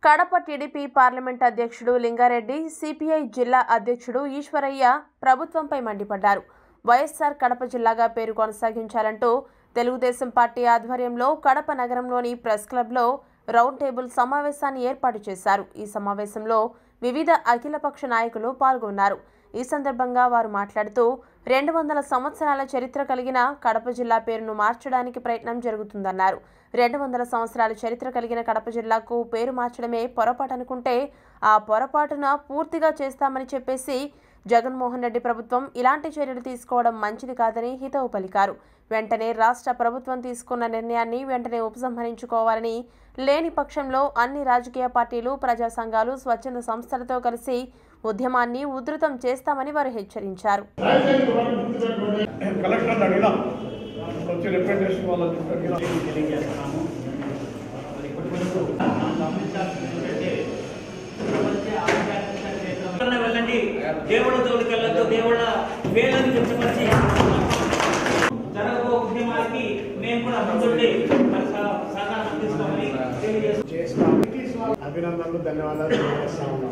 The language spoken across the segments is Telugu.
కడప టీడీపీ పార్లమెంట్ అధ్యక్షుడు లింగారెడ్డి సిపిఐ జిల్లా అధ్యక్షుడు ఈశ్వరయ్య ప్రభుత్వంపై మండిపడ్డారు వైఎస్సార్ కడప జిల్లాగా పేరు కొనసాగించాలంటూ తెలుగుదేశం పార్టీ ఆధ్వర్యంలో కడప నగరంలోని ప్రెస్ క్లబ్లో రౌండ్ టేబుల్ సమావేశాన్ని ఏర్పాటు చేశారు ఈ సమావేశంలో వివిధ అఖిలపక్ష నాయకులు పాల్గొన్నారు ఈ సందర్భంగా వారు మాట్లాడుతూ రెండు వందల సంవత్సరాల చరిత్ర కలిగిన కడప జిల్లా పేరును మార్చడానికి ప్రయత్నం జరుగుతుందన్నారు రెండు వందల సంవత్సరాల చరిత్ర కలిగిన కడప జిల్లాకు పేరు మార్చడమే పొరపాటు అనుకుంటే ఆ పొరపాటున పూర్తిగా చేస్తామని చెప్పేసి జగన్మోహన్ రెడ్డి ప్రభుత్వం ఇలాంటి చర్యలు తీసుకోవడం మంచిది కాదని హితవు పలికారు వెంటనే రాష్ట్ర ప్రభుత్వం తీసుకున్న నిర్ణయాన్ని వెంటనే ఉపసంహరించుకోవాలని లేని పక్షంలో అన్ని రాజకీయ పార్టీలు ప్రజా సంఘాలు స్వచ్ఛంద సంస్థలతో కలిసి ఉద్యమాన్ని ఉధృతం చేస్తామని వారు హెచ్చరించారు కలెక్టర్ అడిగినా వచ్చి రిప్రజెంటేషన్ వాళ్ళని అడిగినా తెలియజేస్తున్నాము మరి ఇప్పటి వరకు మనం గమనించాల్సింది ఏంటంటే ప్రపంచ ఆధ్యాత్మిక క్షేత్రంలో వెళ్ళండి దేవుళ్ళ జోలికి వెళ్ళొద్దు దేవుళ్ళ వేలను కించపరిచి జరగబో ఉద్యమానికి మేము కూడా ముందుండి మరి సహ- సహకారం అందిస్తామని తెలియజేస్తున్నాం చేసిన అభినందనలు ధన్యవాదాలు తెలియజేస్తా ఉన్నాం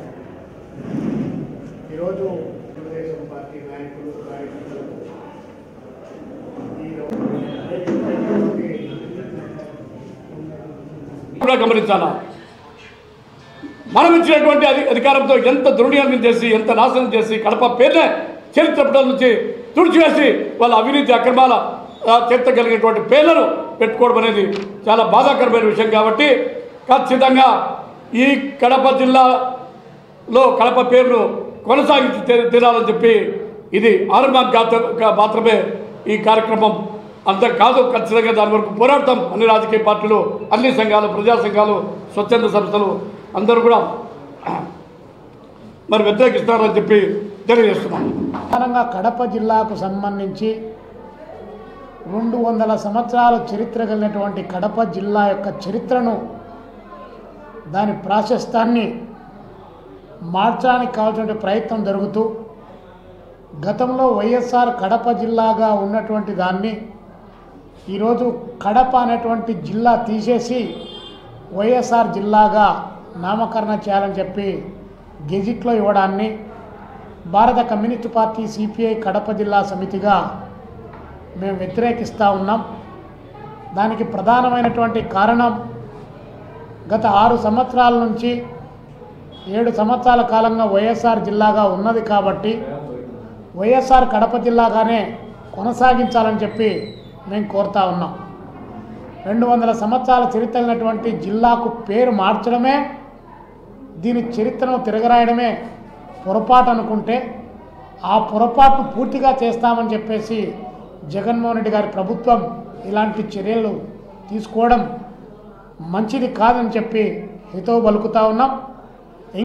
ఈరోజు తెలుగుదేశం పార్టీ నాయకులు కార్యకర్తలకు ఈ కూడా గమనించాలా మనం ఇచ్చినటువంటి అధి అధికారంతో ఎంత దుర్వినియోగం చేసి ఎంత నాశనం చేసి కడప పేరునే చరిత్ర పుటల నుంచి తుడిచివేసి వాళ్ళ అవినీతి అక్రమాల ఆ, చరిత్ర కలిగినటువంటి పేర్లను పెట్టుకోవడం అనేది చాలా బాధాకరమైన విషయం కాబట్టి ఖచ్చితంగా ఈ కడప జిల్లాలో కడప పేరును కొనసాగించి తీ- తీరాలని చెప్పి ఇది ఆరంభం కాత- కా- మాత్రమే ఈ కార్యక్రమం అంత కాదు ఖచ్చితంగా దాని వరకు పోరాడతాం అన్ని రాజకీయ పార్టీలు అన్ని సంఘాలు ప్రజా సంఘాలు స్వచ్ఛంద సంస్థలు అందరూ కూడా మరి వ్యతిరేకిస్తారని చెప్పి తెలియజేస్తున్నాం ప్రధానంగా కడప జిల్లాకు సంబంధించి రెండు వందల సంవత్సరాల చరిత్ర కలిగినటువంటి కడప జిల్లా యొక్క చరిత్రను దాని ప్రాశస్తాన్ని మార్చడానికి కావాల్సిన ప్రయత్నం జరుగుతూ గతంలో వైఎస్ఆర్ కడప జిల్లాగా ఉన్నటువంటి దాన్ని ఈరోజు కడప అనేటువంటి జిల్లా తీసేసి వైఎస్ఆర్ జిల్లాగా నామకరణ చేయాలని చెప్పి గెజిట్లో ఇవ్వడాన్ని భారత కమ్యూనిస్ట్ పార్టీ సిపిఐ కడప జిల్లా సమితిగా మేము వ్యతిరేకిస్తూ ఉన్నాం దానికి ప్రధానమైనటువంటి కారణం గత ఆరు సంవత్సరాల నుంచి ఏడు సంవత్సరాల కాలంగా వైఎస్ఆర్ జిల్లాగా ఉన్నది కాబట్టి వైఎస్ఆర్ కడప జిల్లాగానే కొనసాగించాలని చెప్పి మేము కోరుతా ఉన్నాం రెండు వందల సంవత్సరాల చరిత్ర అయినటువంటి జిల్లాకు పేరు మార్చడమే దీని చరిత్రను తిరగరాయడమే పొరపాటు అనుకుంటే ఆ పొరపాటు పూర్తిగా చేస్తామని చెప్పేసి జగన్మోహన్ రెడ్డి గారి ప్రభుత్వం ఇలాంటి చర్యలు తీసుకోవడం మంచిది కాదని చెప్పి హితవు పలుకుతా ఉన్నాం